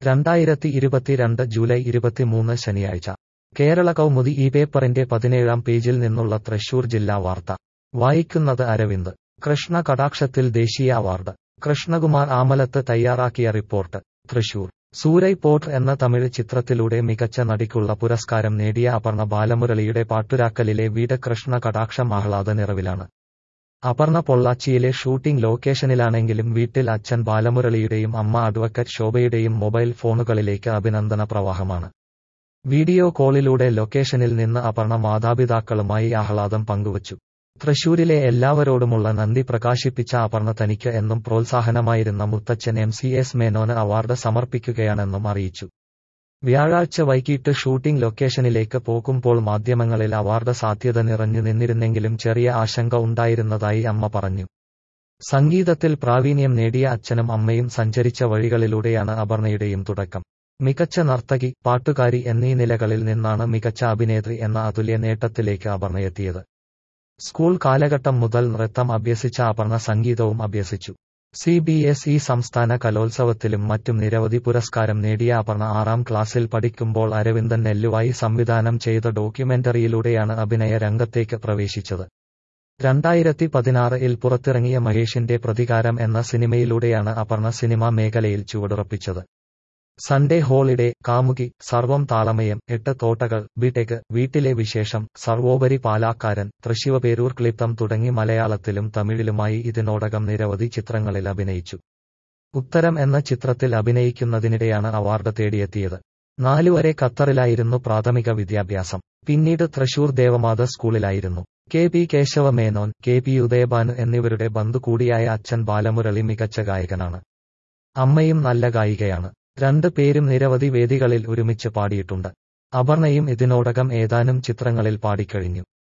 രണ്ടായിരത്തി ഇരുപത്തിരണ്ട് ജൂലൈ ഇരുപത്തിമൂന്ന് ശനിയാഴ്ച കേരള കൗമുദി ഈ പേപ്പറിന്റെ പതിനേഴാം പേജിൽ നിന്നുള്ള തൃശൂർ ജില്ലാ വാർത്ത വായിക്കുന്നത് അരവിന്ദ് കൃഷ്ണ കടാക്ഷത്തിൽ ദേശീയ അവാർഡ് കൃഷ്ണകുമാർ ആമലത്ത് തയ്യാറാക്കിയ റിപ്പോർട്ട് തൃശൂർ സൂരൈ പോർട്ട് എന്ന തമിഴ് ചിത്രത്തിലൂടെ മികച്ച നടിക്കുള്ള പുരസ്കാരം നേടിയ അപർണ ബാലമുരളിയുടെ പാട്ടുരാക്കലിലെ വീട് കൃഷ്ണ കടാക്ഷം ആഹ്ലാദ നിറവിലാണ് അപർണ പൊള്ളാച്ചിയിലെ ഷൂട്ടിംഗ് ലൊക്കേഷനിലാണെങ്കിലും വീട്ടിൽ അച്ഛൻ ബാലമുരളിയുടെയും അമ്മ അഡ്വക്കറ്റ് ശോഭയുടെയും മൊബൈൽ ഫോണുകളിലേക്ക് അഭിനന്ദന പ്രവാഹമാണ് വീഡിയോ കോളിലൂടെ ലൊക്കേഷനിൽ നിന്ന് അപർണ മാതാപിതാക്കളുമായി ആഹ്ലാദം പങ്കുവച്ചു തൃശൂരിലെ എല്ലാവരോടുമുള്ള നന്ദി പ്രകാശിപ്പിച്ച അപർണ തനിക്ക് എന്നും പ്രോത്സാഹനമായിരുന്ന മുത്തച്ഛൻ എം സി എസ് മേനോന് അവാർഡ് സമർപ്പിക്കുകയാണെന്നും അറിയിച്ചു വ്യാഴാഴ്ച വൈകിട്ട് ഷൂട്ടിംഗ് ലൊക്കേഷനിലേക്ക് പോകുമ്പോൾ മാധ്യമങ്ങളിൽ അവാർഡ് സാധ്യത നിറഞ്ഞു നിന്നിരുന്നെങ്കിലും ചെറിയ ആശങ്ക ഉണ്ടായിരുന്നതായി അമ്മ പറഞ്ഞു സംഗീതത്തിൽ പ്രാവീണ്യം നേടിയ അച്ഛനും അമ്മയും സഞ്ചരിച്ച വഴികളിലൂടെയാണ് അപർണയുടെയും തുടക്കം മികച്ച നർത്തകി പാട്ടുകാരി എന്നീ നിലകളിൽ നിന്നാണ് മികച്ച അഭിനേത്രി എന്ന അതുല്യ നേട്ടത്തിലേക്ക് അപർണയെത്തിയത് സ്കൂൾ കാലഘട്ടം മുതൽ നൃത്തം അഭ്യസിച്ച അപർണ സംഗീതവും അഭ്യസിച്ചു സി ബി എസ് ഇ സംസ്ഥാന കലോത്സവത്തിലും മറ്റും നിരവധി പുരസ്കാരം നേടിയ അപർണ ആറാം ക്ലാസ്സിൽ പഠിക്കുമ്പോൾ അരവിന്ദൻ നെല്ലുവായി സംവിധാനം ചെയ്ത ഡോക്യുമെന്ററിയിലൂടെയാണ് അഭിനയ രംഗത്തേക്ക് പ്രവേശിച്ചത് രണ്ടായിരത്തി പതിനാറിൽ പുറത്തിറങ്ങിയ മഹേഷിന്റെ പ്രതികാരം എന്ന സിനിമയിലൂടെയാണ് അപർണ സിനിമാ മേഖലയിൽ ചുവടുറപ്പിച്ചത് സൺഡേ ഹോളിഡേ കാമുകി സർവം താളമയം എട്ട് തോട്ടകൾ ബിടെക് വീട്ടിലെ വിശേഷം സർവോപരി പാലാക്കാരൻ തൃശിവപേരൂർ ക്ലിപ്തം തുടങ്ങി മലയാളത്തിലും തമിഴിലുമായി ഇതിനോടകം നിരവധി ചിത്രങ്ങളിൽ അഭിനയിച്ചു ഉത്തരം എന്ന ചിത്രത്തിൽ അഭിനയിക്കുന്നതിനിടെയാണ് അവാർഡ് തേടിയെത്തിയത് നാലുവരെ ഖത്തറിലായിരുന്നു പ്രാഥമിക വിദ്യാഭ്യാസം പിന്നീട് തൃശൂർ ദേവമാത സ്കൂളിലായിരുന്നു K P Kesava Menon K P Udayabhanu എന്നിവരുടെ ബന്ധു കൂടിയായ അച്ഛൻ ബാലമുരളി മികച്ച ഗായകനാണ് അമ്മയും നല്ല ഗായികയാണ് രണ്ട് പേരും നിരവധി വേദികളിൽ ഒരുമിച്ച് പാടിയിട്ടുണ്ട് അപർണയും ഇതിനോടകം ഏതാനും ചിത്രങ്ങളിൽ പാടിക്കഴിഞ്ഞു